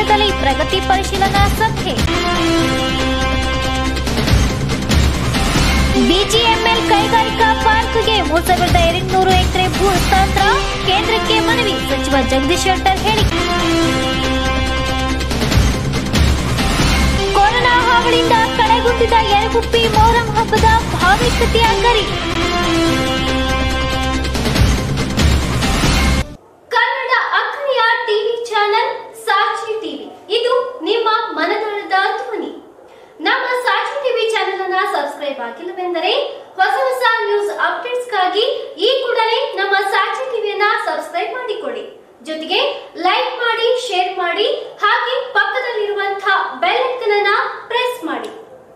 ಸಭಾಂಗಣದಲ್ಲಿ ಪ್ರಗತಿ ಪರಿಶೀಲನಾ ಸಭೆ ಬಿಜಿಎಂಎಲ್ ಕೈಗಾರಿಕಾ ಪಾರ್ಕ್ಗೆ ಮೂರು ಸಾವಿರದ ಎರಡ್ನೂರು ಎಕರೆ ಭೂ ಹಸ್ತಾಂತರ ಕೇಂದ್ರಕ್ಕೆ ಮನವಿ ಸಚಿವ ಜಗದೀಶ್ ಶೆಟ್ಟರ್ ಹೇಳಿಕೆ ಕೊರೋನಾ ಹಾವಳಿಯಿಂದ ಕಳೆಗುಂದಿದ ಯರಗುಪ್ಪಿ ಮೊಹರಂ ಹಬ್ಬದ ಭಾವಿಕತೆಯ ಗರಿ ಕನ್ನಡ ಅಖರಿಯ ಟಿವಿ ಚಾನೆಲ್ ಸಾಕ್ಷಿ ಟಿವಿ ಇದು ನಿಮ್ಮ ಮನದಾಳದ ಧ್ವನಿ ನಮ್ಮ ಸಾಕ್ಷಿ ಟಿವಿ ಚಾನೆಲ್ ಅನ್ನ ಸಬ್ಸ್ಕ್ರೈಬ್ ಆಗಿಲ್ಲವೆಂದರೆ ಹೊಸ ಹೊಸ ನ್ಯೂಸ್ ಅಪ್ಡೇಟ್ಸ್ಗಾಗಿ ಈ ಕೂಡಲೇ ನಮ್ಮ ಸಾಕ್ಷಿ ಟಿವಿಯನ್ನ ಸಬ್ಸ್ಕ್ರೈಬ್ ಮಾಡಿಕೊಳ್ಳಿ ಜೊತೆಗೆ ಲೈಕ್ ಮಾಡಿ ಶೇರ್ ಮಾಡಿ ಹಾಗೆ ಪಕ್ಕದಲ್ಲಿರುವಂತಹ ಬೆಲ್ ಐಕನ್ ಅನ್ನ ಪ್ರೆಸ್ ಮಾಡಿ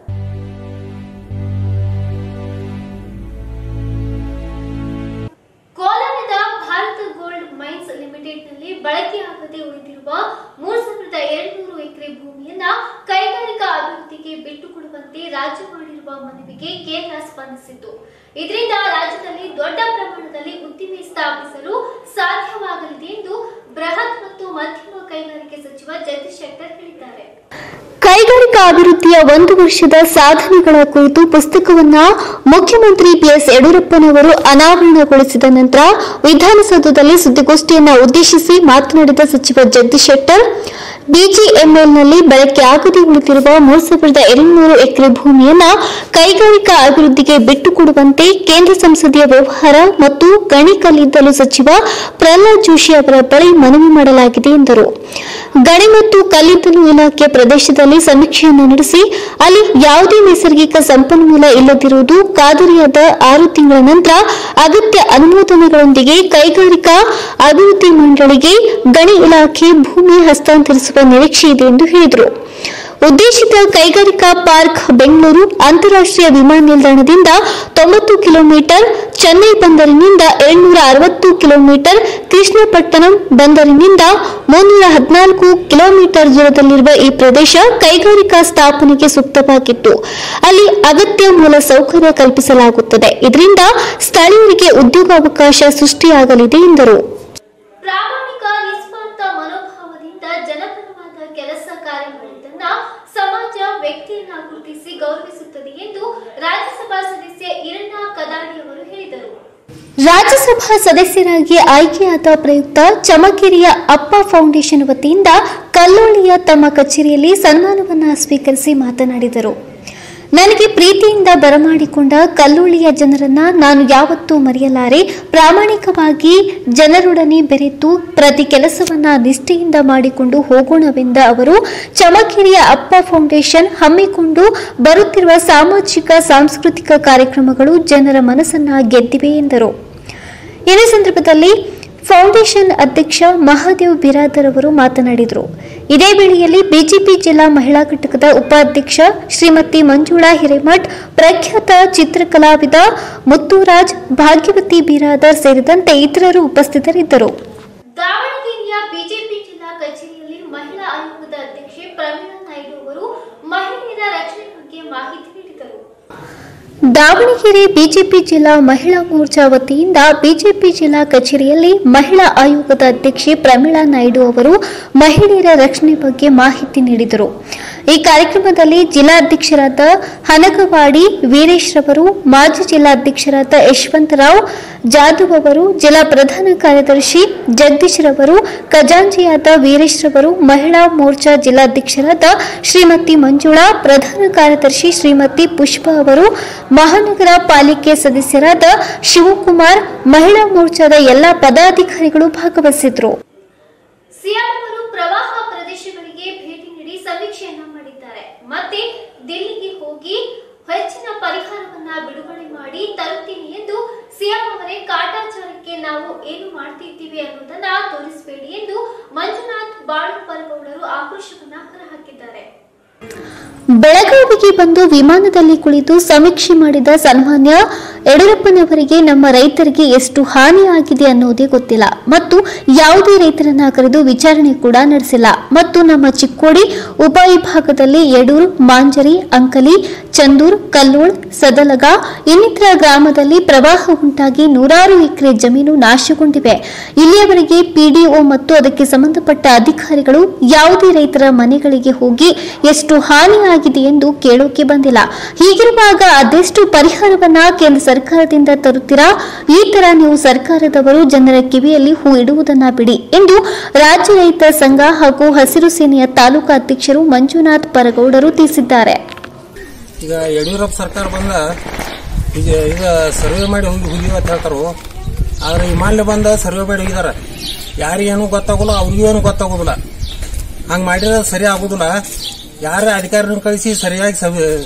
ಕೋಲಾರದ ಭಾರತ ಗೋಲ್ಡ್ ಮೈನ್ಸ್ ಲಿಮಿಟೆಡ್ನಲ್ಲಿ ಬಳಕೆಯಾಗದೆ ಉಳಿದಿರುವ ಮೂರು ಸಾವಿರದ ಎರಡ್ನೂರು ಎಕರೆ ಭೂಮಿಯನ್ನ ಕೈಗಾರಿಕಾ ಅಭಿವೃದ್ಧಿಗೆ ಬಿಟ್ಟುಕೊಡುವಂತೆ ರಾಜ್ಯ ಮಾಡಿರುವ ಮನವಿಗೆ ಕೇಂದ್ರ ಸ್ಪಂದಿಸಿತ್ತು ಇದರಿಂದ ರಾಜ್ಯದಲ್ಲಿ ದೊಡ್ಡ ಪ್ರಮಾಣದಲ್ಲಿ ಉದ್ದಿಮೆ ಸ್ಥಾಪಿಸಲು ಸಾಧ್ಯವಾಗಲಿದೆ ಎಂದು ಬೃಹತ್ ಮತ್ತು ಮಧ್ಯಮ ಕೈಗಾರಿಕೆ ಸಚಿವ ಜಗದೀಶ್ ಶೆಟ್ಟರ್ ಹೇಳಿದ್ದಾರೆ ಕೈಗಾರಿಕಾ ಅಭಿವೃದ್ಧಿಯ ಒಂದು ವರ್ಷದ ಸಾಧನೆಗಳ ಕುರಿತು ಪುಸ್ತಕವನ್ನ ಮುಖ್ಯಮಂತ್ರಿ ಬಿಎಸ್ ಯಡಿಯೂರಪ್ಪನವರು ಅನಾವರಣಗೊಳಿಸಿದ ನಂತರ ವಿಧಾನಸೌಧದಲ್ಲಿ ಸುದ್ದಿಗೋಷ್ಠಿಯನ್ನ ಉದ್ದೇಶಿಸಿ ಮಾತನಾಡಿದ ಸಚಿವ ಜಗದೀಶ್ ಶೆಟ್ಟರ್ ಬಿಜಿಎಂಎಲ್ನಲ್ಲಿ ಬಳಕೆ ಆಗದೆ ಉಳಿದಿರುವ ಮೂರು ಸಾವಿರದ ಎರಡ್ನೂರು ಎಕರೆ ಭೂಮಿಯನ್ನ ಕೈಗಾರಿಕಾ ಅಭಿವೃದ್ಧಿಗೆ ಬಿಟ್ಟುಕೊಡುವಂತೆ ಕೇಂದ್ರ ಸಂಸದೀಯ ವ್ಯವಹಾರ ಮತ್ತು ಗಣಿ ಕಲ್ಲಿದ್ದಲು ಸಚಿವ ಪ್ರಹ್ಲಾದ್ ಜೋಶಿ ಅವರ ಬಳಿ ಮನವಿ ಮಾಡಲಾಗಿದೆ ಎಂದರು ಗಣಿ ಮತ್ತು ಕಲ್ಲಿದ್ದಲು ಇಲಾಖೆ ಪ್ರದೇಶದಲ್ಲಿ ಸಮೀಕ್ಷೆಯನ್ನು ನಡೆಸಿ ಅಲ್ಲಿ ಯಾವುದೇ ನೈಸರ್ಗಿಕ ಸಂಪನ್ಮೂಲ ಇಲ್ಲದಿರುವುದು ಖಾತರಿಯಾದ ಆರು ತಿಂಗಳ ನಂತರ ಅಗತ್ಯ ಅನುಮೋದನೆಗಳೊಂದಿಗೆ ಕೈಗಾರಿಕಾ ಅಭಿವೃದ್ಧಿ ಮಂಡಳಿಗೆ ಗಣಿ ಇಲಾಖೆ ಭೂಮಿ ಹಸ್ತಾಂತರಿಸುವ ನಿರೀಕ್ಷೆ ಇದೆ ಎಂದು ಹೇಳಿದರು ಉದ್ದೇಶಿತ ಕೈಗಾರಿಕಾ ಪಾರ್ಕ್ ಬೆಂಗಳೂರು ಅಂತಾರಾಷ್ಟ್ರೀಯ ವಿಮಾನ ನಿಲ್ದಾಣದಿಂದ ತೊಂಬತ್ತು ಕಿಲೋಮೀಟರ್ ಚೆನ್ನೈ ಬಂದರಿನಿಂದ ಏಳ್ನೂರ ಅರವತ್ತು ಕಿಲೋಮೀಟರ್ ಕೃಷ್ಣಪಟ್ಟಣಂ ಬಂದರಿನಿಂದ ಮುನ್ನೂರ ಹದಿನಾಲ್ಕು ಕಿಲೋಮೀಟರ್ ದೂರದಲ್ಲಿರುವ ಈ ಪ್ರದೇಶ ಕೈಗಾರಿಕಾ ಸ್ಥಾಪನೆಗೆ ಸೂಕ್ತವಾಗಿತ್ತು ಅಲ್ಲಿ ಅಗತ್ಯ ಮೂಲ ಸೌಕರ್ಯ ಕಲ್ಪಿಸಲಾಗುತ್ತದೆ ಇದರಿಂದ ಸ್ಥಳೀಯರಿಗೆ ಉದ್ಯೋಗಾವಕಾಶ ಸೃಷ್ಟಿಯಾಗಲಿದೆ ಎಂದರು ಪ್ರಾಮಾಣಿಕ ನಿಸ್ವಾರ್ಥ ಮನೋಭಾವದಿಂದ ಜನಪರವಾದ ಕೆಲಸ ಕಾರ್ಯ ಮಾಡಿದ್ದನ್ನ ಸಮಾಜ ವ್ಯಕ್ತಿಯನ್ನ ಗುರುತಿಸಿ ಗೌರವಿಸುತ್ತದೆ ಎಂದು ರಾಜ್ಯಸಭಾ ಸದಸ್ಯ ಈರಣ್ಣ ಕದಾಡಿ ಅವರು ಹೇಳಿದರು ರಾಜ್ಯಸಭಾ ಸದಸ್ಯರಾಗಿ ಆಯ್ಕೆಯಾದ ಪ್ರಯುಕ್ತ ಚಮಕೇರಿಯ ಅಪ್ಪ ಫೌಂಡೇಶನ್ ವತಿಯಿಂದ ಕಲ್ಲೋಳಿಯ ತಮ್ಮ ಕಚೇರಿಯಲ್ಲಿ ಸನ್ಮಾನವನ್ನ ಸ್ವೀಕರಿಸಿ ಮಾತನಾಡಿದರು ನನಗೆ ಪ್ರೀತಿಯಿಂದ ಬರಮಾಡಿಕೊಂಡ ಕಲ್ಲೋಳಿಯ ಜನರನ್ನ ನಾನು ಯಾವತ್ತೂ ಮರೆಯಲಾರೆ ಪ್ರಾಮಾಣಿಕವಾಗಿ ಜನರೊಡನೆ ಬೆರೆತು ಪ್ರತಿ ಕೆಲಸವನ್ನ ನಿಷ್ಠೆಯಿಂದ ಮಾಡಿಕೊಂಡು ಹೋಗೋಣವೆಂದ ಅವರು ಚಮಕೇರಿಯ ಅಪ್ಪ ಫೌಂಡೇಶನ್ ಹಮ್ಮಿಕೊಂಡು ಬರುತ್ತಿರುವ ಸಾಮಾಜಿಕ ಸಾಂಸ್ಕೃತಿಕ ಕಾರ್ಯಕ್ರಮಗಳು ಜನರ ಮನಸ್ಸನ್ನ ಗೆದ್ದಿವೆ ಎಂದರು ಇದೇ ಸಂದರ್ಭದಲ್ಲಿ ಫೌಂಡೇಶನ್ ಅಧ್ಯಕ್ಷ ಮಹಾದೇವ್ ಬಿರಾದರ್ ಅವರು ಮಾತನಾಡಿದರು ಇದೇ ವೇಳೆಯಲ್ಲಿ ಬಿಜೆಪಿ ಜಿಲ್ಲಾ ಮಹಿಳಾ ಘಟಕದ ಉಪಾಧ್ಯಕ್ಷ ಶ್ರೀಮತಿ ಮಂಜುಳಾ ಹಿರೇಮಠ್ ಪ್ರಖ್ಯಾತ ಚಿತ್ರಕಲಾವಿದ ಮುತ್ತುರಾಜ್ ಭಾಗ್ಯವತಿ ಬಿರಾದರ್ ಸೇರಿದಂತೆ ಇತರರು ಉಪಸ್ಥಿತರಿದ್ದರು ದಾವಣಗೆರೆಯ ಬಿಜೆಪಿ ಜಿಲ್ಲಾ ಕಚೇರಿಯಲ್ಲಿ ಮಹಿಳಾ ಆಯೋಗದ ಅಧ್ಯಕ್ಷೆ ಪ್ರಮೀಳಾ ನಾಯ್ಡು ಅವರು ಮಹಿಳೆಯರ ರಕ್ಷಣೆ ಬಗ್ಗೆ ಮಾಹಿತಿ ನೀಡಿದರು ದಾವಣಗೆರೆ ಬಿಜೆಪಿ ಜಿಲ್ಲಾ ಮಹಿಳಾ ಮೋರ್ಚಾ ವತಿಯಿಂದ ಬಿಜೆಪಿ ಜಿಲ್ಲಾ ಕಚೇರಿಯಲ್ಲಿ ಮಹಿಳಾ ಆಯೋಗದ ಅಧ್ಯಕ್ಷೆ ಪ್ರಮೀಳಾ ನಾಯ್ಡು ಅವರು ಮಹಿಳೆಯರ ರಕ್ಷಣೆ ಬಗ್ಗೆ ಮಾಹಿತಿ ನೀಡಿದರು ಈ ಕಾರ್ಯಕ್ರಮದಲ್ಲಿ ಜಿಲ್ಲಾಧ್ಯಕ್ಷರಾದ ಹನಗವಾಡಿ ವೀರೇಶ್ ರವರು ಮಾಜಿ ಜಿಲ್ಲಾಧ್ಯಕ್ಷರಾದ ಯಶವಂತರಾವ್ ಜಾಧವ್ ಅವರು ಜಿಲ್ಲಾ ಪ್ರಧಾನ ಕಾರ್ಯದರ್ಶಿ ಜಗದೀಶ್ ರವರು ಖಜಾಂಚಿಯಾದ ವೀರೇಶ್ ರವರು ಮಹಿಳಾ ಮೋರ್ಚಾ ಜಿಲ್ಲಾಧ್ಯಕ್ಷರಾದ ಶ್ರೀಮತಿ ಮಂಜುಳಾ ಪ್ರಧಾನ ಕಾರ್ಯದರ್ಶಿ ಶ್ರೀಮತಿ ಪುಷ್ಪ ಅವರು ಮಹಾನಗರ ಪಾಲಿಕೆ ಸದಸ್ಯರಾದ ಶಿವಕುಮಾರ್ ಮಹಿಳಾ ಮೋರ್ಚಾದ ಎಲ್ಲಾ ಪದಾಧಿಕಾರಿಗಳು ಭಾಗವಹಿಸಿದ್ರು ಸಿಎಂ ಅವರು ಪ್ರವಾಹ ಪ್ರದೇಶಗಳಿಗೆ ಭೇಟಿ ನೀಡಿ ಸಮೀಕ್ಷೆಯನ್ನ ಮಾಡಿದ್ದಾರೆ ಮತ್ತೆ ದಿಲ್ಲಿಗೆ ಹೋಗಿ ಹೆಚ್ಚಿನ ಪರಿಹಾರವನ್ನ ಬಿಡುಗಡೆ ಮಾಡಿ ತರುತ್ತೀನಿ ಎಂದು ಸಿಎಂ ಅವರೇ ಕಾಟಾಚಾರಕ್ಕೆ ನಾವು ಏನು ಮಾಡ್ತಿದ್ದೀವಿ ಅನ್ನೋದನ್ನ ತೋರಿಸಬೇಡಿ ಎಂದು ಮಂಜುನಾಥ್ ಬಾಳುಪರಗೌಡರು ಆಕ್ರೋಶವನ್ನ ಹೊರಹಾಕಿದ್ದಾರೆ ಬೆಳಗಾವಿಗೆ ಬಂದು ವಿಮಾನದಲ್ಲಿ ಕುಳಿತು ಸಮೀಕ್ಷೆ ಮಾಡಿದ ಸನ್ಮಾನ್ಯ ಯಡಿಯೂರಪ್ಪನವರಿಗೆ ನಮ್ಮ ರೈತರಿಗೆ ಎಷ್ಟು ಹಾನಿಯಾಗಿದೆ ಅನ್ನೋದೇ ಗೊತ್ತಿಲ್ಲ ಮತ್ತು ಯಾವುದೇ ರೈತರನ್ನ ಕರೆದು ವಿಚಾರಣೆ ಕೂಡ ನಡೆಸಿಲ್ಲ ಮತ್ತು ನಮ್ಮ ಚಿಕ್ಕೋಡಿ ಉಪವಿಭಾಗದಲ್ಲಿ ಯಡೂರು ಮಾಂಜರಿ ಅಂಕಲಿ ಚಂದೂರ್ ಕಲ್ಲೋಳ್ ಸದಲಗ ಇನ್ನಿತರ ಗ್ರಾಮದಲ್ಲಿ ಪ್ರವಾಹ ಉಂಟಾಗಿ ನೂರಾರು ಎಕರೆ ಜಮೀನು ನಾಶಗೊಂಡಿವೆ ಇಲ್ಲಿಯವರೆಗೆ ಪಿಡಿಒ ಮತ್ತು ಅದಕ್ಕೆ ಸಂಬಂಧಪಟ್ಟ ಅಧಿಕಾರಿಗಳು ಯಾವುದೇ ರೈತರ ಮನೆಗಳಿಗೆ ಹೋಗಿ ಎಷ್ಟು ಹಾನಿಯಾಗಿದೆ ಎಂದು ಕೇಳೋಕೆ ಬಂದಿಲ್ಲ ಹೀಗಿರುವಾಗ ಅದೆಷ್ಟು ಪರಿಹಾರವನ್ನ ಕೇಂದ್ರ ಸರ್ಕಾರದಿಂದ ತರುತ್ತೀರಾ ಈ ತರ ನೀವು ಸರ್ಕಾರದವರು ಜನರ ಕಿವಿಯಲ್ಲಿ ಹೂ ಇಡುವುದನ್ನ ಬಿಡಿ ಎಂದು ರಾಜ್ಯ ರೈತ ಸಂಘ ಹಾಗೂ ಹಸಿರು ಸೇನೆಯ ತಾಲೂಕಾ ಅಧ್ಯಕ್ಷರು ಮಂಜುನಾಥ್ ಪರಗೌಡರು ತಿಳಿಸಿದ್ದಾರೆ ಈಗ ಯಡಿಯೂರಪ್ಪ ಸರ್ಕಾರ ಬಂದ ಈಗ ಈಗ ಸರ್ವೆ ಮಾಡಿ ಹೋಗಿ ಹೋಗಿವ ಅಂತ ಹೇಳ್ತಾರು ಆದ್ರೆ ಹಿಮಾಲಯ ಬಂದ ಸರ್ವೆ ಮಾಡಿ ಹೋಗಿದಾರ ಯಾರಿಗೇನು ಗೊತ್ತಾಗೋಲ್ಲ ಅವ್ರಿಗೂ ಏನು ಗೊತ್ತಾಗೋದಿಲ್ಲ ಹಂಗ್ ಮಾಡಿದ್ರೆ ಸರಿ ಆಗೋದಿಲ್ಲ ಯಾರ ಅಧಿಕಾರಿನ ಕಳಿಸಿ ಸರಿಯಾಗಿ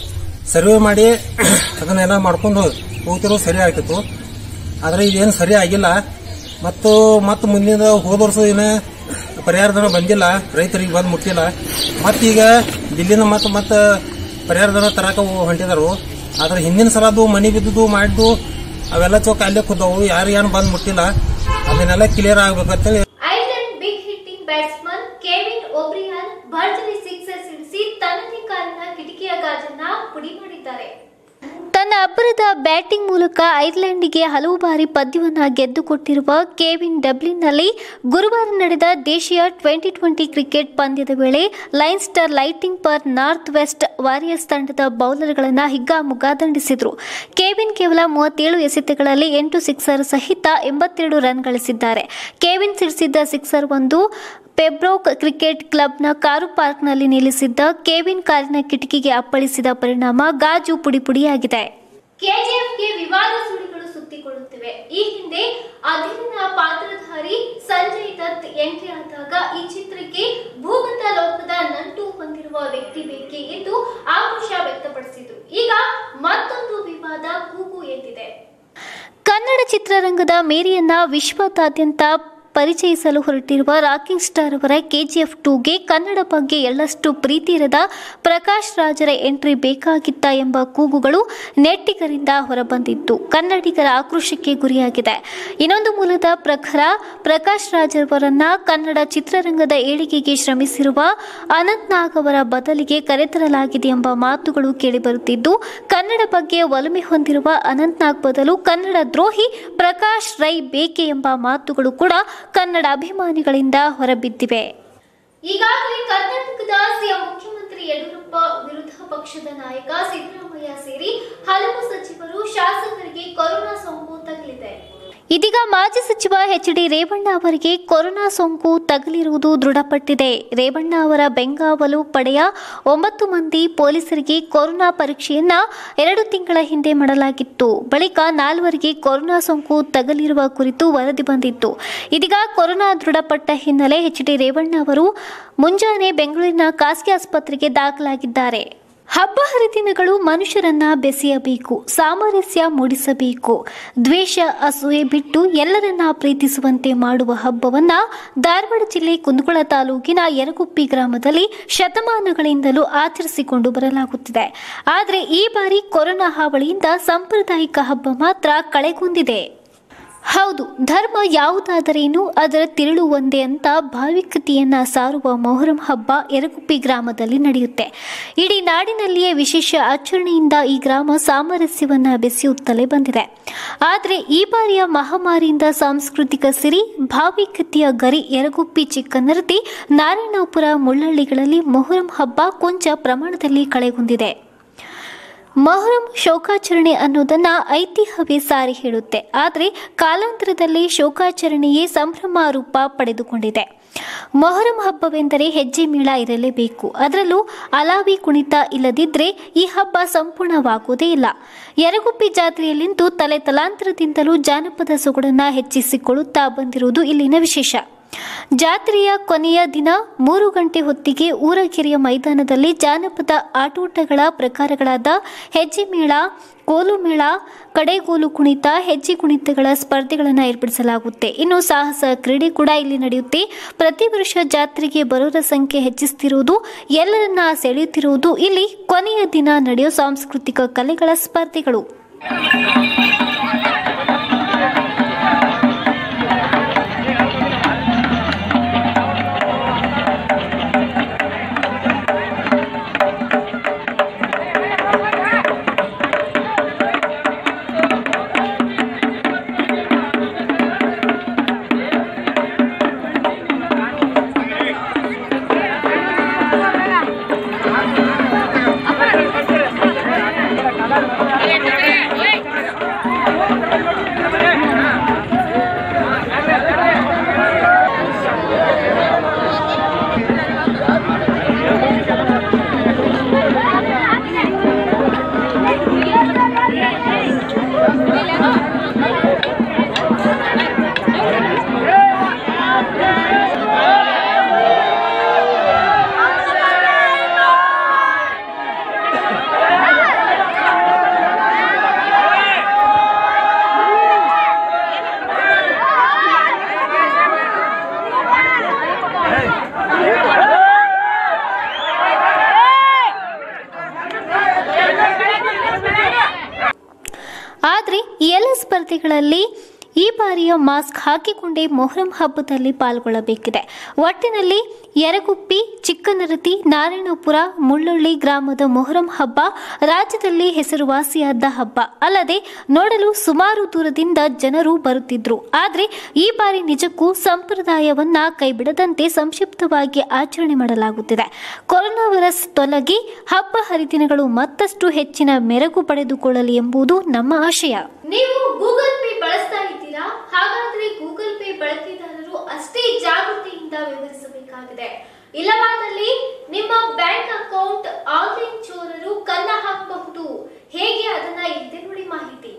ಸರ್ವೆ ಮಾಡಿ ಅದನ್ನೆಲ್ಲ ಮಾಡ್ಕೊಂಡು ಹೋಗ್ತಿರೋ ಸರಿ ಆಗ್ತಿತ್ತು ಆದ್ರೆ ಇದೇನು ಸರಿ ಆಗಿಲ್ಲ ಮತ್ತು ಮತ್ತು ಮುಂದಿನ ಹೋದ ವರ್ಷ ಏನ ಪರಿಹಾರಧನ ಬಂದಿಲ್ಲ ರೈತರಿಗೆ ಬಂದು ಮುಟ್ಟಿಲ್ಲ ಮತ್ತೀಗ ದಿಲ್ಲಿನ ಮತ್ತೆ ಮತ್ತೆ ಪರಿಹಾರಧನ ತರಕ ಹೊಂಟಿದಾರು ಆದ್ರೆ ಹಿಂದಿನ ಸಲದ್ದು ಮನಿ ಬಿದ್ದುದು ಮಾಡಿದ್ದು ಅವೆಲ್ಲ ಚೌಕ ಅಲ್ಲೇ ಕುದ್ದವು ಯಾರು ಏನು ಬಂದು ಮುಟ್ಟಿಲ್ಲ ಅದನ್ನೆಲ್ಲ ಕ್ಲಿಯರ್ ಆಗ್ಬೇಕಂತೇಳಿ Ireland big hitting batsman Kevin O'Brien ಭರ್ಜರಿ ಸಿಕ್ಸರ್ ಸಿಡಿಸಿ ತನ್ನದೇ ಕಾಲಿನ ಕಿಟಕಿಯ ಗಾಜನ್ನ ಪುಡಿ ಮಾಡಿದ್ದಾರೆ ತನ್ನ ಅಬ್ಬರದ ಬ್ಯಾಟಿಂಗ್ ಮೂಲಕ ಐರ್ಲೆಂಡಿಗೆ ಹಲವು ಬಾರಿ ಪಂದ್ಯವನ್ನ ಗೆದ್ದುಕೊಟ್ಟಿರುವ ಕೆವಿನ್ ಡಬ್ಲಿನ್ನಲ್ಲಿ ಗುರುವಾರ ನಡೆದ ದೇಶೀಯ ಟ್ವೆಂಟಿ ಟ್ವೆಂಟಿ ಕ್ರಿಕೆಟ್ ಪಂದ್ಯದ ವೇಳೆ ಲೈನ್ಸ್ಟರ್ ಲೈಟಿಂಗ್ ಪರ್ ನಾರ್ತ್ ವೆಸ್ಟ್ ವಾರಿಯರ್ಸ್ ತಂಡದ ಬೌಲರ್ಗಳನ್ನು ಹಿಗ್ಗಾಮುಗ್ಗಾ ದಂಡಿಸಿದ್ರು ಕೆವಿನ್ ಕೇವಲ ಮೂವತ್ತೇಳು ಎಸೆತಗಳಲ್ಲಿ ಎಂಟು ಸಿಕ್ಸರ್ ಸಹಿತ ಎಂಬತ್ತೆರಡು ರನ್ ಗಳಿಸಿದ್ದಾರೆ ಕೆವಿನ್ ಸಿಡಿಸಿದ್ದ ಸಿಕ್ಸರ್ ಒಂದು ಪೆಬ್ರೋಕ್ ಕ್ರಿಕೆಟ್ ಕ್ಲಬ್ನ ಕಾರು ಪಾರ್ಕ್ನಲ್ಲಿ ನಿಲ್ಲಿಸಿದ್ದ ಕೆವಿನ್ ಕಾರಿನ ಕಿಟಕಿಗೆ ಅಪ್ಪಳಿಸಿದ ಪರಿಣಾಮ ಗಾಜು ಪುಡಿ ಪುಡಿಯಾಗಿದೆ ಕೆಜಿಎಫ್ಗೆ ವಿವಾದ ಸುಳಿಗಳು ಸುತ್ತಿಕೊಳ್ಳುತ್ತಿವೆ ಈ ಹಿಂದೆ ಅಧೀನ ಪಾತ್ರಧಾರಿ ಸಂಜಯ್ ದತ್ ಎಂಟ್ರಿ ಆದಾಗ ಈ ಚಿತ್ರಕ್ಕೆ ಭೂಗತ ಲೋಕದ ನಂಟು ಹೊಂದಿರುವ ವ್ಯಕ್ತಿ ಬೇಕೆ ಎಂದು ಆಕ್ರೋಶ ವ್ಯಕ್ತಪಡಿಸಿದ್ರು ಈಗ ಮತ್ತೊಂದು ವಿವಾದ ಕೂಗು ಎದ್ದಿದೆ ಕನ್ನಡ ಚಿತ್ರರಂಗದ ಮೇರಿಯನ್ನ ವಿಶ್ವದಾದ್ಯಂತ ಪರಿಚಯಿಸಲು ಹೊರಟಿರುವ ರಾಕಿಂಗ್ ಸ್ಟಾರ್ ಅವರ ಕೆಜಿಎಫ್ ಟೂಗೆ ಕನ್ನಡ ಬಗ್ಗೆ ಎಳ್ಳಷ್ಟು ಪ್ರೀತಿ ಇರದ ಪ್ರಕಾಶ್ ರಾಜರ ಎಂಟ್ರಿ ಬೇಕಾಗಿತ್ತ ಎಂಬ ಕೂಗುಗಳು ನೆಟ್ಟಿಗರಿಂದ ಹೊರಬಂದಿದ್ದು ಕನ್ನಡಿಗರ ಆಕ್ರೋಶಕ್ಕೆ ಗುರಿಯಾಗಿದೆ ಇನ್ನೊಂದು ಮೂಲದ ಪ್ರಖರ ಪ್ರಕಾಶ್ ರಾಜ್ ಅವರನ್ನ ಕನ್ನಡ ಚಿತ್ರರಂಗದ ಏಳಿಗೆಗೆ ಶ್ರಮಿಸಿರುವ ಅನಂತ್ ನಾಗ್ ಅವರ ಬದಲಿಗೆ ಕರೆತರಲಾಗಿದೆ ಎಂಬ ಮಾತುಗಳು ಕೇಳಿಬರುತ್ತಿದ್ದು ಕನ್ನಡ ಬಗ್ಗೆ ಒಲಮೆ ಹೊಂದಿರುವ ಅನಂತ್ ನಾಗ್ ಬದಲು ಕನ್ನಡ ದ್ರೋಹಿ ಪ್ರಕಾಶ್ ರೈ ಬೇಕೆ ಎಂಬ ಮಾತುಗಳು ಕೂಡ ಕನ್ನಡ ಅಭಿಮಾನಿಗಳಿಂದ ಹೊರಬಿದ್ದಿವೆ ಈಗಾಗಲೇ ಕರ್ನಾಟಕದ ಸಿಎಂ ಮುಖ್ಯಮಂತ್ರಿ ಯಡಿಯೂರಪ್ಪ ವಿರುದ್ಧ ಪಕ್ಷದ ನಾಯಕ ಸಿದ್ದರಾಮಯ್ಯ ಸೇರಿ ಹಲವು ಸಚಿವರು ಶಾಸಕರಿಗೆ ಕೊರೋನಾ ಸೋಂಕು ತಗುಲಿದೆ ಇದೀಗ ಮಾಜಿ ಸಚಿವ ಎಚ್ ಡಿ ರೇವಣ್ಣ ಅವರಿಗೆ ಕೊರೋನಾ ಸೋಂಕು ತಗುಲಿರುವುದು ದೃಢಪಟ್ಟಿದೆ ರೇವಣ್ಣ ಅವರ ಬೆಂಗಾವಲು ಪಡೆಯ ಒಂಬತ್ತು ಮಂದಿ ಪೊಲೀಸರಿಗೆ ಕೊರೋನಾ ಪರೀಕ್ಷೆಯನ್ನ ಎರಡು ತಿಂಗಳ ಹಿಂದೆ ಮಾಡಲಾಗಿತ್ತು ಬಳಿಕ ನಾಲ್ವರಿಗೆ ಕೊರೋನಾ ಸೋಂಕು ತಗುಲಿರುವ ಕುರಿತು ವರದಿ ಬಂದಿತ್ತು ಇದೀಗ ಕೊರೋನಾ ದೃಢಪಟ್ಟ ಹಿನ್ನೆಲೆ ಎಚ್ ಡಿ ರೇವಣ್ಣ ಅವರು ಮುಂಜಾನೆ ಬೆಂಗಳೂರಿನ ಖಾಸಗಿ ಆಸ್ಪತ್ರೆಗೆ ದಾಖಲಾಗಿದ್ದಾರೆ ಹಬ್ಬ ಹರಿದಿನಗಳು ಮನುಷ್ಯರನ್ನ ಬೆಸೆಯಬೇಕು ಸಾಮರಸ್ಯ ಮೂಡಿಸಬೇಕು ದ್ವೇಷ ಅಸೂಯೆ ಬಿಟ್ಟು ಎಲ್ಲರನ್ನ ಪ್ರೀತಿಸುವಂತೆ ಮಾಡುವ ಹಬ್ಬವನ್ನ ಧಾರವಾಡ ಜಿಲ್ಲೆ ಕುಂದಗೋಳ ತಾಲೂಕಿನ ಯರಗುಪ್ಪಿ ಗ್ರಾಮದಲ್ಲಿ ಶತಮಾನಗಳಿಂದಲೂ ಆಚರಿಸಿಕೊಂಡು ಬರಲಾಗುತ್ತಿದೆ ಆದರೆ ಈ ಬಾರಿ ಕೊರೋನಾ ಹಾವಳಿಯಿಂದ ಸಾಂಪ್ರದಾಯಿಕ ಹಬ್ಬ ಮಾತ್ರ ಕಳೆಗುಂದಿದೆ ಹೌದು ಧರ್ಮ ಯಾವುದಾದರೇನು ಅದರ ತಿರುಳು ಒಂದೇ ಅಂತ ಭಾವಿಕತೆಯನ್ನ ಸಾರುವ ಮೊಹರಂ ಹಬ್ಬ ಯರಗುಪ್ಪಿ ಗ್ರಾಮದಲ್ಲಿ ನಡೆಯುತ್ತೆ ಇಡೀ ನಾಡಿನಲ್ಲಿಯೇ ವಿಶೇಷ ಆಚರಣೆಯಿಂದ ಈ ಗ್ರಾಮ ಸಾಮರಸ್ಯವನ್ನ ಬೆಸೆಯುತ್ತಲೇ ಬಂದಿದೆ ಆದರೆ ಈ ಬಾರಿಯ ಮಹಾಮಾರಿಯಿಂದ ಸಾಂಸ್ಕೃತಿಕ ಸಿರಿ ಭಾವಿಕತೆಯ ಗರಿ ಯರಗುಪ್ಪಿ ಚಿಕ್ಕನರತಿ ನಾರಾಯಣಪುರ ಮುಳ್ಳಳ್ಳಿಗಳಲ್ಲಿ ಮೊಹರಂ ಹಬ್ಬ ಕೊಂಚ ಪ್ರಮಾಣದಲ್ಲಿ ಕಳೆಗುಂದಿದೆ ಮೊಹರಂ ಶೋಕಾಚರಣೆ ಅನ್ನೋದನ್ನ ಐತಿಹ್ಯವೇ ಸಾರಿ ಹೇಳುತ್ತೆ ಆದರೆ ಕಾಲಾಂತರದಲ್ಲಿ ಶೋಕಾಚರಣೆಯೇ ಸಂಭ್ರಮ ರೂಪ ಪಡೆದುಕೊಂಡಿದೆ ಮೊಹರಂ ಹಬ್ಬವೆಂದರೆ ಹೆಜ್ಜೆ ಮೇಳ ಇರಲೇಬೇಕು ಅದರಲ್ಲೂ ಅಲಾವಿ ಕುಣಿತ ಇಲ್ಲದಿದ್ದರೆ ಈ ಹಬ್ಬ ಸಂಪೂರ್ಣವಾಗುವುದೇ ಇಲ್ಲ ಯರಗುಪ್ಪಿ ಜಾತ್ರೆಯಲ್ಲಿಂದು ತಲೆ ತಲಾಂತರದಿಂದಲೂ ಜಾನಪದ ಸೊಗಡನ್ನ ಹೆಚ್ಚಿಸಿಕೊಳ್ಳುತ್ತಾ ಬಂದಿರುವುದು ಇಲ್ಲಿನ ವಿಶೇಷ ಜಾತ್ರೆಯ ಕೊನೆಯ ದಿನ ಮೂರು ಗಂಟೆ ಹೊತ್ತಿಗೆ ಊರಗೆರೆಯ ಮೈದಾನದಲ್ಲಿ ಜಾನಪದ ಆಟೋಟಗಳ ಪ್ರಕಾರಗಳಾದ ಹೆಜ್ಜೆ ಮೇಳ ಕೋಲು ಮೇಳ ಕಡೆಗೋಲು ಕುಣಿತ ಹೆಜ್ಜೆ ಕುಣಿತಗಳ ಸ್ಪರ್ಧೆಗಳನ್ನು ಏರ್ಪಡಿಸಲಾಗುತ್ತೆ ಇನ್ನು ಸಾಹಸ ಕ್ರೀಡೆ ಕೂಡ ಇಲ್ಲಿ ನಡೆಯುತ್ತೆ ಪ್ರತಿ ವರ್ಷ ಜಾತ್ರೆಗೆ ಬರೋರ ಸಂಖ್ಯೆ ಹೆಚ್ಚಿಸ್ತಿರುವುದು ಎಲ್ಲರನ್ನ ಸೆಳೆಯುತ್ತಿರುವುದು ಇಲ್ಲಿ ಕೊನೆಯ ದಿನ ನಡೆಯೋ ಸಾಂಸ್ಕೃತಿಕ ಕಲೆಗಳ ಸ್ಪರ್ಧೆಗಳು ಆದರೆ ಈ ಎಲ್ಲ ಸ್ಪರ್ಧೆಗಳಲ್ಲಿ ಈ ಬಾರಿಯ ಮಾಸ್ಕ್ ಹಾಕಿಕೊಂಡೇ ಮೊಹರಂ ಹಬ್ಬದಲ್ಲಿ ಪಾಲ್ಗೊಳ್ಳಬೇಕಿದೆ ಒಟ್ಟಿನಲ್ಲಿ ಯರಗುಪ್ಪಿ ಚಿಕ್ಕನರತಿ ನಾರಾಯಣಪುರ ಮುಳ್ಳೊಳ್ಳಿ ಗ್ರಾಮದ ಮೊಹರಂ ಹಬ್ಬ ರಾಜ್ಯದಲ್ಲಿ ಹೆಸರುವಾಸಿಯಾದ ಹಬ್ಬ ಅಲ್ಲದೆ ನೋಡಲು ಸುಮಾರು ದೂರದಿಂದ ಜನರು ಬರುತ್ತಿದ್ರು ಆದರೆ ಈ ಬಾರಿ ನಿಜಕ್ಕೂ ಸಂಪ್ರದಾಯವನ್ನ ಕೈಬಿಡದಂತೆ ಸಂಕ್ಷಿಪ್ತವಾಗಿ ಆಚರಣೆ ಮಾಡಲಾಗುತ್ತಿದೆ ಕೊರೋನಾ ವೈರಸ್ ತೊಲಗಿ ಹಬ್ಬ ಹರಿದಿನಗಳು ಮತ್ತಷ್ಟು ಹೆಚ್ಚಿನ ಮೆರುಗು ಪಡೆದುಕೊಳ್ಳಲಿ ಎಂಬುದು ನಮ್ಮ ಆಶಯ ನೀವು ಗೂಗಲ್ ಪೇ ಬಳಸ್ತಾ ಇದ್ದೀರಾ ಹಾಗಾದ್ರೆ ಗೂಗಲ್ ಪೇ ಬಳಕೆದಾರರು ಅಷ್ಟೇ ಜಾಗೃತಿಯಿಂದ ವ್ಯವಹರಿಸಬೇಕಾಗಿದೆ ಇಲ್ಲವಾದಲ್ಲಿ ನಿಮ್ಮ ಬ್ಯಾಂಕ್ ಅಕೌಂಟ್ ಆನ್ಲೈನ್ ಚೋರರು ಕನ್ನ ಹಾಕಬಹುದು ಹೇಗೆ ಅದನ್ನ ಇಲ್ಲದೆ ನೋಡಿ ಮಾಹಿತಿ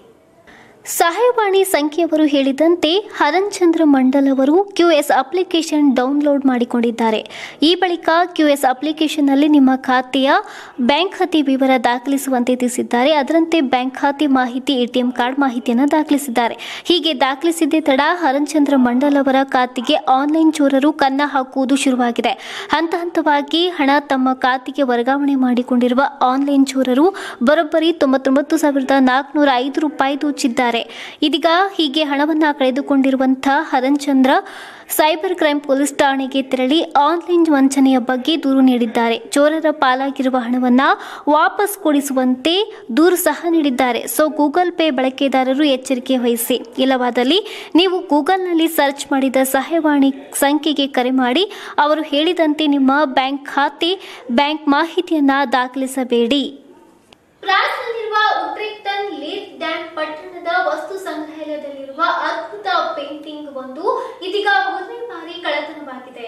ಸಹಾಯವಾಣಿ ಸಂಖ್ಯೆಯವರು ಹೇಳಿದಂತೆ ಹರನ್ಚಂದ್ರ ಮಂಡಲ್ ಅವರು ಕ್ಯೂಎಸ್ ಅಪ್ಲಿಕೇಶನ್ ಡೌನ್ಲೋಡ್ ಮಾಡಿಕೊಂಡಿದ್ದಾರೆ ಈ ಬಳಿಕ ಕ್ಯೂಎಸ್ ಅಪ್ಲಿಕೇಶನ್ನಲ್ಲಿ ನಿಮ್ಮ ಖಾತೆಯ ಬ್ಯಾಂಕ್ ಖಾತೆ ವಿವರ ದಾಖಲಿಸುವಂತೆ ತಿಳಿಸಿದ್ದಾರೆ ಅದರಂತೆ ಬ್ಯಾಂಕ್ ಖಾತೆ ಮಾಹಿತಿ ಎಟಿಎಂ ಕಾರ್ಡ್ ಮಾಹಿತಿಯನ್ನು ದಾಖಲಿಸಿದ್ದಾರೆ ಹೀಗೆ ದಾಖಲಿಸಿದ್ದೇ ತಡ ಹರನ್ಚಂದ್ರ ಮಂಡಲ್ ಅವರ ಖಾತೆಗೆ ಆನ್ಲೈನ್ ಚೋರರು ಕನ್ನ ಹಾಕುವುದು ಶುರುವಾಗಿದೆ ಹಂತ ಹಂತವಾಗಿ ಹಣ ತಮ್ಮ ಖಾತೆಗೆ ವರ್ಗಾವಣೆ ಮಾಡಿಕೊಂಡಿರುವ ಆನ್ಲೈನ್ ಚೋರರು ಬರೋಬ್ಬರಿ ತೊಂಬತ್ತೊಂಬತ್ತು ಸಾವಿರದ ನಾಲ್ಕುನೂರ ಐದು ರೂಪಾಯಿ ದೋಚಿದ್ದಾರೆ ಇದೀಗ ಹೀಗೆ ಹಣವನ್ನ ಕಳೆದುಕೊಂಡಿರುವಂತಹ ಹರನ್ಚಂದ್ರ ಸೈಬರ್ ಕ್ರೈಮ್ ಪೊಲೀಸ್ ಠಾಣೆಗೆ ತೆರಳಿ ಆನ್ಲೈನ್ ವಂಚನೆಯ ಬಗ್ಗೆ ದೂರು ನೀಡಿದ್ದಾರೆ ಚೋರರ ಪಾಲಾಗಿರುವ ಹಣವನ್ನ ವಾಪಸ್ ಕೊಡಿಸುವಂತೆ ದೂರು ಸಹ ನೀಡಿದ್ದಾರೆ ಸೊ ಗೂಗಲ್ ಪೇ ಬಳಕೆದಾರರು ಎಚ್ಚರಿಕೆ ವಹಿಸಿ ಇಲ್ಲವಾದಲ್ಲಿ ನೀವು ಗೂಗಲ್ನಲ್ಲಿ ಸರ್ಚ್ ಮಾಡಿದ ಸಹಾಯವಾಣಿ ಸಂಖ್ಯೆಗೆ ಕರೆ ಮಾಡಿ ಅವರು ಹೇಳಿದಂತೆ ನಿಮ್ಮ ಬ್ಯಾಂಕ್ ಖಾತೆ ಬ್ಯಾಂಕ್ ಮಾಹಿತಿಯನ್ನ ದಾಖಲಿಸಬೇಡಿ ಫ್ರಾನ್ಸ್ನಲ್ಲಿರುವ ಉಟ್ರಿಕ್ಟನ್ ಲೀರ್ ಡ್ಯಾಮ್ ಪಟ್ಟಣದ ವಸ್ತು ಸಂಗ್ರಹಾಲಯದಲ್ಲಿರುವ ಅದ್ಭುತ ಪೇಂಟಿಂಗ್ ಒಂದು ಇದೀಗ ಮೂರನೇ ಬಾರಿ ಕಳ್ಳತನವಾಗಿದೆ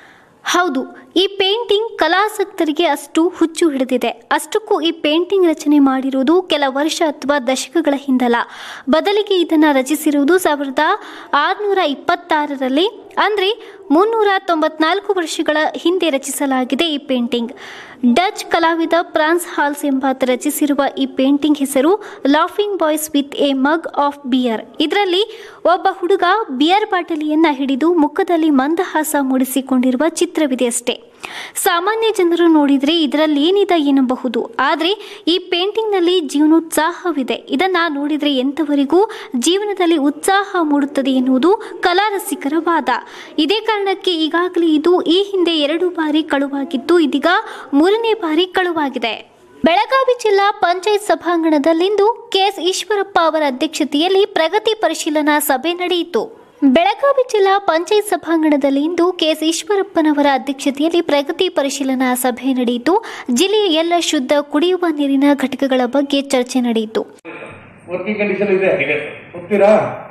ಹೌದು ಈ ಪೇಂಟಿಂಗ್ ಕಲಾಸಕ್ತರಿಗೆ ಅಷ್ಟು ಹುಚ್ಚು ಹಿಡಿದಿದೆ ಅಷ್ಟಕ್ಕೂ ಈ ಪೇಂಟಿಂಗ್ ರಚನೆ ಮಾಡಿರುವುದು ಕೆಲ ವರ್ಷ ಅಥವಾ ದಶಕಗಳ ಹಿಂದಲ್ಲ ಬದಲಿಗೆ ಇದನ್ನು ರಚಿಸಿರುವುದು ಸಾವಿರದ ಆರುನೂರ ಇಪ್ಪತ್ತಾರರಲ್ಲಿ ಅಂದರೆ ಮುನ್ನೂರ ತೊಂಬತ್ನಾಲ್ಕು ವರ್ಷಗಳ ಹಿಂದೆ ರಚಿಸಲಾಗಿದೆ ಈ ಪೇಂಟಿಂಗ್ ಡಚ್ ಕಲಾವಿದ ಫ್ರಾನ್ಸ್ ಹಾಲ್ಸ್ ಎಂಬಾತ ರಚಿಸಿರುವ ಈ ಪೇಂಟಿಂಗ್ ಹೆಸರು laughing boys with a mug of beer ಇದರಲ್ಲಿ ಒಬ್ಬ ಹುಡುಗ ಬಿಯರ್ ಬಾಟಲಿಯನ್ನ ಹಿಡಿದು ಮುಖದಲ್ಲಿ ಮಂದಹಾಸ ಮೂಡಿಸಿಕೊಂಡಿರುವ ಚಿತ್ರವಿದೆ ಅಷ್ಟೇ ಸಾಮಾನ್ಯ ಜನರು ನೋಡಿದರೆ ಇದರಲ್ಲಿ ಏನಿದೆ ಎನ್ನಬಹುದು ಆದರೆ ಈ ಪೇಂಟಿಂಗ್ನಲ್ಲಿ ಜೀವನೋತ್ಸಾಹವಿದೆ ಇದನ್ನ ನೋಡಿದರೆ ಎಂಥವರಿಗೂ ಜೀವನದಲ್ಲಿ ಉತ್ಸಾಹ ಮೂಡುತ್ತದೆ ಎನ್ನುವುದು ಕಲಾರಸಿಕರ ವಾದ ಇದೇ ಕಾರಣಕ್ಕೆ ಈಗಾಗಲೇ ಇದು ಈ ಹಿಂದೆ ಎರಡು ಬಾರಿ ಕಳುವಾಗಿದ್ದು ಇದೀಗ ಮೂರನೇ ಬಾರಿ ಕಳುವಾಗಿದೆ ಬೆಳಗಾವಿ ಜಿಲ್ಲಾ ಪಂಚಾಯತ್ ಸಭಾಂಗಣದಲ್ಲಿಂದು ಕೆಎಸ್ ಈಶ್ವರಪ್ಪ ಅವರ ಅಧ್ಯಕ್ಷತೆಯಲ್ಲಿ ಪ್ರಗತಿ ಪರಿಶೀಲನಾ ಸಭೆ ನಡೆಯಿತು ಬೆಳಗಾವಿ ಜಿಲ್ಲಾ ಪಂಚಾಯತ್ ಸಭಾಂಗಣದಲ್ಲಿ ಇಂದು ಕೆಎಸ್ ಈಶ್ವರಪ್ಪನವರ ಅಧ್ಯಕ್ಷತೆಯಲ್ಲಿ ಪ್ರಗತಿ ಪರಿಶೀಲನಾ ಸಭೆ ನಡೆಯಿತು ಜಿಲ್ಲೆಯ ಎಲ್ಲ ಶುದ್ಧ ಕುಡಿಯುವ ನೀರಿನ ಘಟಕಗಳ ಬಗ್ಗೆ ಚರ್ಚೆ ನಡೆಯಿತು ವರ್ಕಿಂಗ್ ಕಂಡೀಷನ್ ಇದೆ ಇದೆ ಸರ್ ಹೋಗ್ತೀರಾ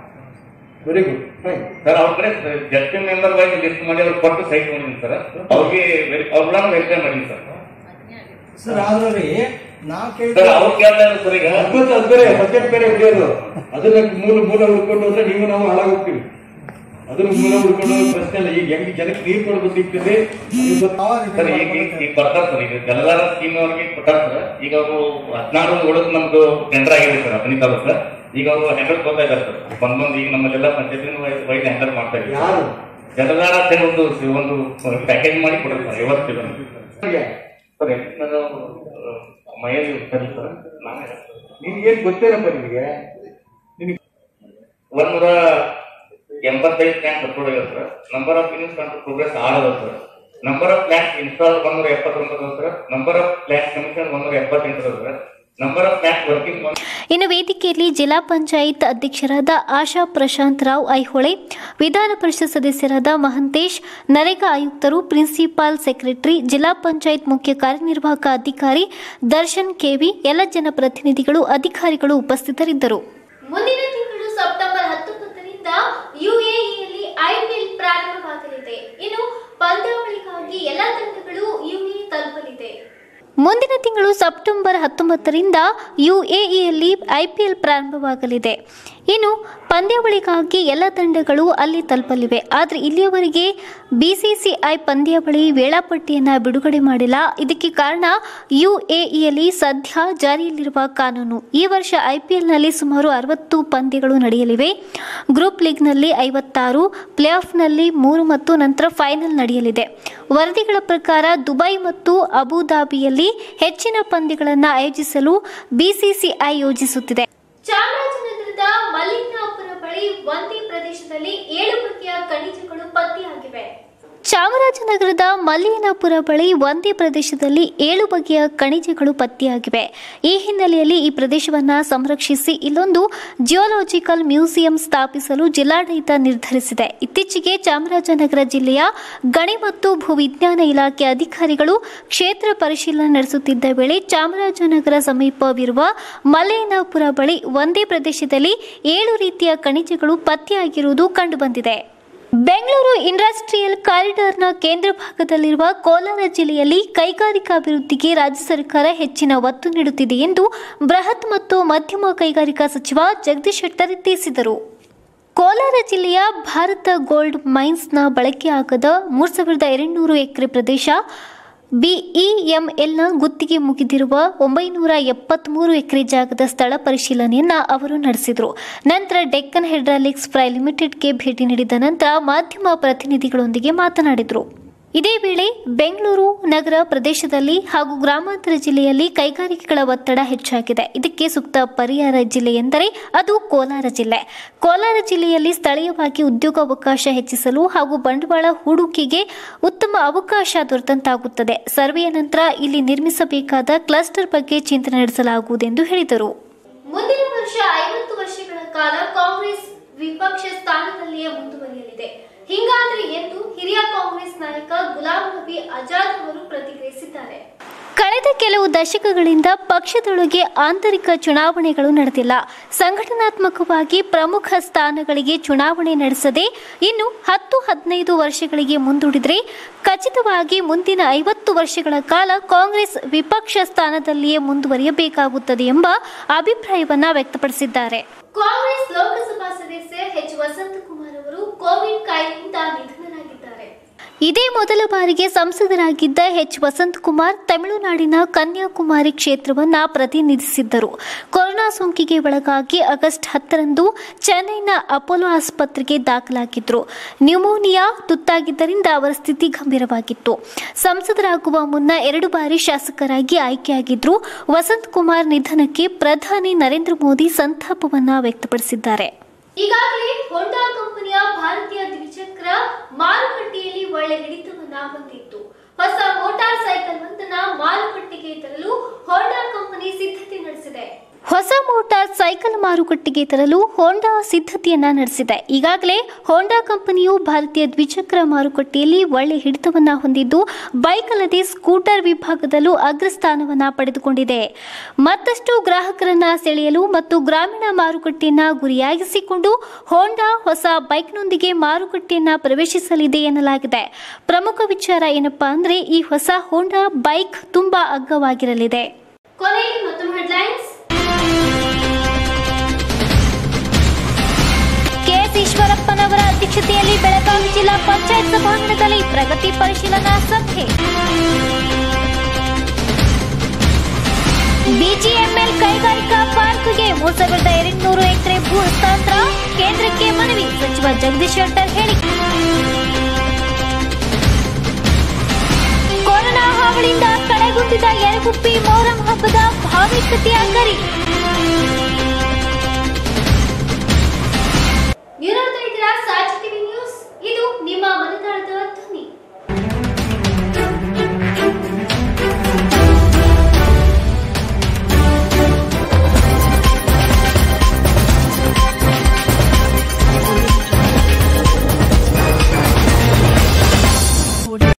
ವೆರಿ ಗುಡ್ ಫೈನ್ ಸರ್ ಅವ್ರ ಕಡೆ ಜಸ್ಟಿಸ್ ಮೆಂಬರ್ ವೈಸ್ ಲಿಸ್ಟ್ ಮಾಡಿ ಅವ್ರು ಕೊಟ್ಟು ಸೈಟ್ ಮಾಡಿದ್ದೀನಿ ಸರ್ ಅವ್ರಿಗೆ ಅವ್ರನ್ನ ವೆರಿಫೈ ಮಾಡಿದ್ದೀನಿ ಸರ್ ಸರ್ ಆದ್ರೆ ನಾ ಸರ್ ಕೇಳಿದ ಅವ್ರು ಕೇಳ್ತಾ ಇದ್ದಾರೆ ಸರ್ ಈಗ ಅದ್ಭುತ ಅದು ಬೇರೆ ಬಜೆಟ್ ಬೇರೆ ಹಿಡಿಯೋದು ಅದನ್ನ ಮೂಲ ಮೂಲ ಹುಡ್ಕೊಂಡು ಹೋದ್ರೆ ನೀವು ನಾವು ಹಾಳಾಗೋಗ್ತೀವಿ ಅದ್ರ ಮೂಲ ಉಳ್ಕೊಂಡು ಹೋಗೋ ಪ್ರಶ್ನೆ ಇಲ್ಲ ಈಗ ಹೆಂಗ್ ಜನಕ್ಕೆ ನೀರು ಕೊಡ್ಬೇಕಿರ್ತದೆ ಅದು ಸ್ವಲ್ಪ ಸರ್ ಈಗ ಈಗ- ಈಗ ಬರ್ತಾರ ಸರ್ ಈಗ ಜಲಧಾರ ಸ್ಕೀಮ್ ಅವ್ರಿಗೆ ಕೊಟ್ಟಾರ ಸರ್ ಈಗ ಅವರು ಹದಿನಾರು ಒಳಗೆ ನಮ್ದು ಟೆಂಡರ್ ಆಗಿದೆ ಸರ್ ಹದಿನೈದು ಸಾವಿರ ಸರ್ ಈಗ ಅವರು ಹ್ಯಾಂಡಲ್ ಕೊಡ್ತಾ ಇದ್ದಾರೆ ಸರ್ ಬಂದ್ ಬಂದು ಈಗ ನಮ್ಮಲ್ಲೆಲ್ಲ ಪಂಚಾಯತ್ ವೈಸ್ ಹ್ಯಾಂಡಲ್ ಮಾಡ್ತಾ ಇದ್ದಾರೆ ಯಾರು ಜಲಧಾರ ಅಂತ ಹೇಳಿ ಒಂದು ಒಂದು ಪ್ಯಾಕೇಜ್ ಮಾಡಿ ಕೊಡ್ತಾರೆ ಸರ್ ಐವತ್ತು ಹಾಗೆ ಸರ್ ನಾನು ಮೈಯಲ್ಲಿ ಸರಿ ಸರ್ ನಾನೇ ನಿನ್ಗೇನ್ ಗೊತ್ತೇನಪ್ಪ ನಿನಗೆ ನಿನಗೆ ಒಂದೂರ ಎಂಬತ್ತೈದು ಪ್ಲಾಂಟ್ ಅಪ್ರೂವ್ ಆಗಿದೆ sir number of units control progress are ಅದ sir number of plant install ಒಂದೂರ ಎಪ್ಪತ್ತೊಂಬತ್ತು ಅದ sir number of plant commission ಒಂದೂರ ಎಪ್ಪತ್ತೆಂಟು ಅದ sir number of plant working ಇನ್ನು ವೇದಿಕೆಯಲ್ಲಿ ಜಿಲ್ಲಾ ಪಂಚಾಯತ್ ಅಧ್ಯಕ್ಷರಾದ ಆಶಾ ಪ್ರಶಾಂತ್ ರಾವ್ ಐಹೊಳೆ ವಿಧಾನ ಪರಿಷತ್ ಸದಸ್ಯರಾದ ಮಹಂತೇಶ್ ನರೇಗಾ ಆಯುಕ್ತರು ಪ್ರಿನ್ಸಿಪಾಲ್ ಸೆಕ್ರೆಟರಿ ಜಿಲ್ಲಾ ಪಂಚಾಯತ್ ಮುಖ್ಯ ಕಾರ್ಯನಿರ್ವಾಹಕ ಅಧಿಕಾರಿ ದರ್ಶನ್ ಕೆವಿ ಎಲ್ಲ ಜನಪ್ರತಿನಿಧಿಗಳು ಅಧಿಕಾರಿಗಳು ಉಪಸ್ಥಿತರಿದ್ದರು ಮುಂದಿನ ತಿಂಗಳು ಸೆಪ್ಟೆಂಬರ್ ಹತ್ತೊಂಬತ್ತರಿಂದ ಯುಎಇಯಲ್ಲಿ ಐಪಿಎಲ್ ಪ್ರಾರಂಭವಾಗಲಿದೆ ಇನ್ನು ಪಂದ್ಯಾವಳಿಗಾಗಿ ಎಲ್ಲ ತಂಡಗಳು ಯುಎಇ ತಲುಪಲಿದೆ ಮುಂದಿನ ತಿಂಗಳು ಸೆಪ್ಟೆಂಬರ್ ಹತ್ತೊಂಬತ್ತರಿಂದ ಯುಎಇಯಲ್ಲಿ ಐಪಿಎಲ್ ಪ್ರಾರಂಭವಾಗಲಿದೆ ಇನ್ನು ಪಂದ್ಯಾವಳಿಗಾಗಿ ಎಲ್ಲ ತಂಡಗಳು ಅಲ್ಲಿ ತಲುಪಲಿವೆ ಆದರೆ ಇಲ್ಲಿಯವರೆಗೆ ಬಿಸಿಸಿಐ ಪಂದ್ಯಾವಳಿ ವೇಳಾಪಟ್ಟಿಯನ್ನು ಬಿಡುಗಡೆ ಮಾಡಿಲ್ಲ ಇದಕ್ಕೆ ಕಾರಣ ಯುಎಇಯಲ್ಲಿ ಸದ್ಯ ಜಾರಿಯಲ್ಲಿರುವ ಕಾನೂನು ಈ ವರ್ಷ ಐಪಿಎಲ್ನಲ್ಲಿ ಸುಮಾರು ಅರವತ್ತು ಪಂದ್ಯಗಳು ನಡೆಯಲಿವೆ ಗ್ರೂಪ್ ಲೀಗ್ನಲ್ಲಿ ಐವತ್ತಾರು ಪ್ಲೇ ಆಫ್ನಲ್ಲಿ ಮೂರು ಮತ್ತು ನಂತರ ಫೈನಲ್ ನಡೆಯಲಿದೆ ವರದಿಗಳ ಪ್ರಕಾರ ದುಬೈ ಮತ್ತು ಅಬುಧಾಬಿಯಲ್ಲಿ ಹೆಚ್ಚಿನ ಪಂದ್ಯಗಳನ್ನು ಆಯೋಜಿಸಲು ಬಿಸಿಸಿಐ ಯೋಜಿಸುತ್ತಿದೆ ಚಾಮರಾಜನಗರದ ಮಲ್ಲಿಕಾಪುರ ಬಳಿ ಒಂದೇ ಪ್ರದೇಶದಲ್ಲಿ ಏಳು ಬಗೆಯ ಖನಿಜಗಳು ಪತ್ತೆಯಾಗಿವೆ ಚಾಮರಾಜನಗರದ ಮಲ್ಲಿಯನಪುರ ಬಳಿ ಒಂದೇ ಪ್ರದೇಶದಲ್ಲಿ ಏಳು ಬಗೆಯ ಖನಿಜಗಳು ಪತ್ತೆಯಾಗಿವೆ ಈ ಹಿನ್ನೆಲೆಯಲ್ಲಿ ಈ ಪ್ರದೇಶವನ್ನು ಸಂರಕ್ಷಿಸಿ ಇಲ್ಲೊಂದು ಜಿಯೋಲಾಜಿಕಲ್ ಮ್ಯೂಸಿಯಂ ಸ್ಥಾಪಿಸಲು ಜಿಲ್ಲಾಡಳಿತ ನಿರ್ಧರಿಸಿದೆ ಇತ್ತೀಚೆಗೆ ಚಾಮರಾಜನಗರ ಜಿಲ್ಲೆಯ ಗಣಿ ಮತ್ತು ಭೂವಿಜ್ಞಾನ ಇಲಾಖೆ ಅಧಿಕಾರಿಗಳು ಕ್ಷೇತ್ರ ಪರಿಶೀಲನೆ ನಡೆಸುತ್ತಿದ್ದ ವೇಳೆ ಚಾಮರಾಜನಗರ ಸಮೀಪವಿರುವ ಮಲ್ಲಯ್ಯನಪುರ ಬಳಿ ಒಂದೇ ಪ್ರದೇಶದಲ್ಲಿ ಏಳು ರೀತಿಯ ಖನಿಜಗಳು ಪತ್ತೆಯಾಗಿರುವುದು ಕಂಡುಬಂದಿದೆ ಬೆಂಗಳೂರು ಇಂಡಸ್ಟ್ರಿಯಲ್ ಕಾರಿಡಾರ್ನ ಕೇಂದ್ರ ಭಾಗದಲ್ಲಿರುವ ಕೋಲಾರ ಜಿಲ್ಲೆಯಲ್ಲಿ ಕೈಗಾರಿಕಾಭಿವೃದ್ಧಿಗೆ ರಾಜ್ಯ ಸರ್ಕಾರ ಹೆಚ್ಚಿನ ಒತ್ತು ನೀಡುತ್ತಿದೆ ಎಂದು ಬೃಹತ್ ಮತ್ತು ಮಧ್ಯಮ ಕೈಗಾರಿಕಾ ಸಚಿವ ಜಗದೀಶ್ ಶೆಟ್ಟರ್ ತಿಳಿಸಿದರು ಕೋಲಾರ ಜಿಲ್ಲೆಯ ಭಾರತ ಗೋಲ್ಡ್ ಮೈನ್ಸ್ನ ಬಳಕೆಯಾಗದ ಮೂರು ಸಾವಿರದ ಎರಡುನೂರು ಎಕರೆ ಪ್ರದೇಶ ಬಿಇಎಂಎಲ್ನ ಗುತ್ತಿಗೆ ಮುಗಿದಿರುವ ಒಂಬೈನೂರ ಎಪ್ಪತ್ತ್ಮೂರು ಎಕರೆ ಜಾಗದ ಸ್ಥಳ ಪರಿಶೀಲನೆಯನ್ನ ಅವರು ನಡೆಸಿದರು ನಂತರ ಡೆಕ್ಕನ್ ಹೈಡ್ರಾಲಿಕ್ಸ್ ಪ್ರೈ ಲಿಮಿಟೆಡ್ಗೆ ಭೇಟಿ ನೀಡಿದ ನಂತರ ಮಾಧ್ಯಮ ಪ್ರತಿನಿಧಿಗಳೊಂದಿಗೆ ಮಾತನಾಡಿದರು ಇದೇ ವೇಳೆ ಬೆಂಗಳೂರು ನಗರ ಪ್ರದೇಶದಲ್ಲಿ ಹಾಗೂ ಗ್ರಾಮಾಂತರ ಜಿಲ್ಲೆಯಲ್ಲಿ ಕೈಗಾರಿಕೆಗಳ ಒತ್ತಡ ಹೆಚ್ಚಾಗಿದೆ ಇದಕ್ಕೆ ಸೂಕ್ತ ಪರಿಹಾರ ಜಿಲ್ಲೆ ಎಂದರೆ ಅದು ಕೋಲಾರ ಜಿಲ್ಲೆ ಕೋಲಾರ ಜಿಲ್ಲೆಯಲ್ಲಿ ಸ್ಥಳೀಯವಾಗಿ ಉದ್ಯೋಗಾವಕಾಶ ಹೆಚ್ಚಿಸಲು ಹಾಗೂ ಬಂಡವಾಳ ಹೂಡಿಕೆಗೆ ಉತ್ತಮ ಅವಕಾಶ ದೊರೆತಂತಾಗುತ್ತದೆ ಸರ್ವೆಯ ನಂತರ ಇಲ್ಲಿ ನಿರ್ಮಿಸಬೇಕಾದ ಕ್ಲಸ್ಟರ್ ಬಗ್ಗೆ ಚಿಂತನೆ ನಡೆಸಲಾಗುವುದೆಂದು ಹೇಳಿದರು ಮುಂದಿನ ವರ್ಷ ಐವತ್ತು ವರ್ಷಗಳ ಕಾಲ ಕಾಂಗ್ರೆಸ್ ವಿಪಕ್ಷ ಸ್ಥಾನದಲ್ಲಿಯೇ ಮುಂದುವರಿಯಲಿದೆ ಹಿಂಗಾದ್ರೆ ಎಂದು ಹಿರಿಯ ಕಾಂಗ್ರೆಸ್ ನಾಯಕ ಗುಲಾಂ ನಬಿ ಆಜಾದ್ ಅವರು ಪ್ರತಿಕ್ರಿಯಿಸಿದ್ದಾರೆ ಕಳೆದ ಕೆಲವು ದಶಕಗಳಿಂದ ಪಕ್ಷದೊಳಗೆ ಆಂತರಿಕ ಚುನಾವಣೆಗಳು ನಡೆದಿಲ್ಲ ಸಂಘಟನಾತ್ಮಕವಾಗಿ ಪ್ರಮುಖ ಸ್ಥಾನಗಳಿಗೆ ಚುನಾವಣೆ ನಡೆಸದೆ ಇನ್ನು ಹತ್ತು ಹದಿನೈದು ವರ್ಷಗಳಿಗೆ ಮುಂದೂಡಿದರೆ ಖಚಿತವಾಗಿ ಮುಂದಿನ ಐವತ್ತು ವರ್ಷಗಳ ಕಾಲ ಕಾಂಗ್ರೆಸ್ ವಿಪಕ್ಷ ಸ್ಥಾನದಲ್ಲಿಯೇ ಮುಂದುವರಿಯಬೇಕಾಗುತ್ತದೆ ಎಂಬ ಅಭಿಪ್ರಾಯವನ್ನ ವ್ಯಕ್ತಪಡಿಸಿದ್ದಾರೆ ಕಾಂಗ್ರೆಸ್ ಲೋಕಸಭಾ ಸದಸ್ಯ ಎಚ್ ವಸಂತಕುಮಾರ್ ಅವರು ಕೋವಿಡ್ ಕಾಯಿಲೆಯಿಂದ ನಿಧನರಾಗಿದ್ದಾರೆ ಇದೇ ಮೊದಲ ಬಾರಿಗೆ ಸಂಸದರಾಗಿದ್ದ ಎಚ್ ವಸಂತಕುಮಾರ್ ತಮಿಳುನಾಡಿನ ಕನ್ಯಾಕುಮಾರಿ ಕ್ಷೇತ್ರವನ್ನ ಪ್ರತಿನಿಧಿಸಿದ್ದರು ಕೊರೋನಾ ಸೋಂಕಿಗೆ ಒಳಗಾಗಿ ಆಗಸ್ಟ್ ಹತ್ತರಂದು ಚೆನ್ನೈನ ಅಪೋಲೋ ಆಸ್ಪತ್ರೆಗೆ ದಾಖಲಾಗಿದ್ದರು ನ್ಯೂಮೋನಿಯಾ ತುತ್ತಾಗಿದ್ದರಿಂದ ಅವರ ಸ್ಥಿತಿ ಗಂಭೀರವಾಗಿತ್ತು ಸಂಸದರಾಗುವ ಮುನ್ನ ಎರಡು ಬಾರಿ ಶಾಸಕರಾಗಿ ಆಯ್ಕೆಯಾಗಿದ್ರು ವಸಂತ್ ಕುಮಾರ್ ನಿಧನಕ್ಕೆ ಪ್ರಧಾನಿ ನರೇಂದ್ರ ಮೋದಿ ಸಂತಾಪವನ್ನ ವ್ಯಕ್ತಪಡಿಸಿದ್ದಾರೆ ಈಗಾಗಲೇ ಹೋಂಡಾ ಕಂಪನಿಯ ಭಾರತೀಯ ದ್ವಿಚಕ್ರ ಮಾರುಕಟ್ಟೆಯಲ್ಲಿ ಒಳ್ಳೆ ಹಿಡಿತವನ್ನ ಹೊಂದಿತ್ತು ಹೊಸ ಮೋಟಾರ್ ಸೈಕಲ್ ಒಂದನ್ನ ಮಾರುಕಟ್ಟೆಗೆ ತರಲು ಹೋಂಡಾ ಕಂಪನಿ ಸಿದ್ಧತೆ ನಡೆಸಿದೆ ಹೊಸ ಮೋಟಾರ್ ಸೈಕಲ್ ಮಾರುಕಟ್ಟೆಗೆ ತರಲು ಹೋಂಡಾ ಸಿದ್ಧತೆಯನ್ನ ನಡೆಸಿದೆ ಈಗಾಗಲೇ ಹೋಂಡಾ ಕಂಪನಿಯು ಭಾರತೀಯ ದ್ವಿಚಕ್ರ ಮಾರುಕಟ್ಟೆಯಲ್ಲಿ ಒಳ್ಳೆ ಹಿಡಿತವನ್ನ ಹೊಂದಿದ್ದು ಬೈಕ್ ಅಲ್ಲದೆ ಸ್ಕೂಟರ್ ವಿಭಾಗದಲ್ಲೂ ಅಗ್ರಸ್ಥಾನವನ್ನ ಪಡೆದುಕೊಂಡಿದೆ ಮತ್ತಷ್ಟು ಗ್ರಾಹಕರನ್ನ ಸೆಳೆಯಲು ಮತ್ತು ಗ್ರಾಮೀಣ ಮಾರುಕಟ್ಟೆಯನ್ನ ಗುರಿಯಾಗಿಸಿಕೊಂಡು ಹೋಂಡಾ ಹೊಸ ಬೈಕ್ನೊಂದಿಗೆ ಮಾರುಕಟ್ಟೆಯನ್ನ ಪ್ರವೇಶಿಸಲಿದೆ ಎನ್ನಲಾಗಿದೆ ಪ್ರಮುಖ ವಿಚಾರ ಏನಪ್ಪಾ ಅಂದ್ರೆ ಈ ಹೊಸ ಹೋಂಡಾ ಬೈಕ್ ತುಂಬಾ ಅಗ್ಗವಾಗಿರಲಿದೆ ಕೊನೆಯಲ್ಲಿ ಮತ್ತೊಮ್ಮೆ ಹೆಡ್ಲೈನ್ಸ್ ಕೆಎಸ್ಸಿ ಈಶ್ವರಪ್ಪನವರ ಅಧ್ಯಕ್ಷತೆಯಲ್ಲಿ ಬೆಳಗಾವಿ ಜಿಲ್ಲಾ ಪಂಚಾಯತ್ ಸಭಾಂಗಣದಲ್ಲಿ ಪ್ರಗತಿ ಪರಿಶೀಲನಾ ಸಭೆ ಬಿಜಿಎಂಎಲ್ ಕೈಗಾರಿಕಾ ಪಾರ್ಕ್ಗೆ ಮೂರು ಸಾವಿರದ ಎರಡ್ನೂರು ಎಕರೆ ಭೂ ಹಸ್ತಾಂತರ ಕೇಂದ್ರಕ್ಕೆ ಮನವಿ ಸಚಿವ ಜಗದೀಶ್ ಶೆಟ್ಟರ್ ಹೇಳಿಕೆ ಕೊರೋನಾ ಹಾವಳಿಯಿಂದ ಕಡೆಗುಂದಿದ ಯರಗುಪ್ಪಿ ಮೊಹರಂ ಹಬ್ಬದ ಭಾವಿಕತೆಯ ಗರಿ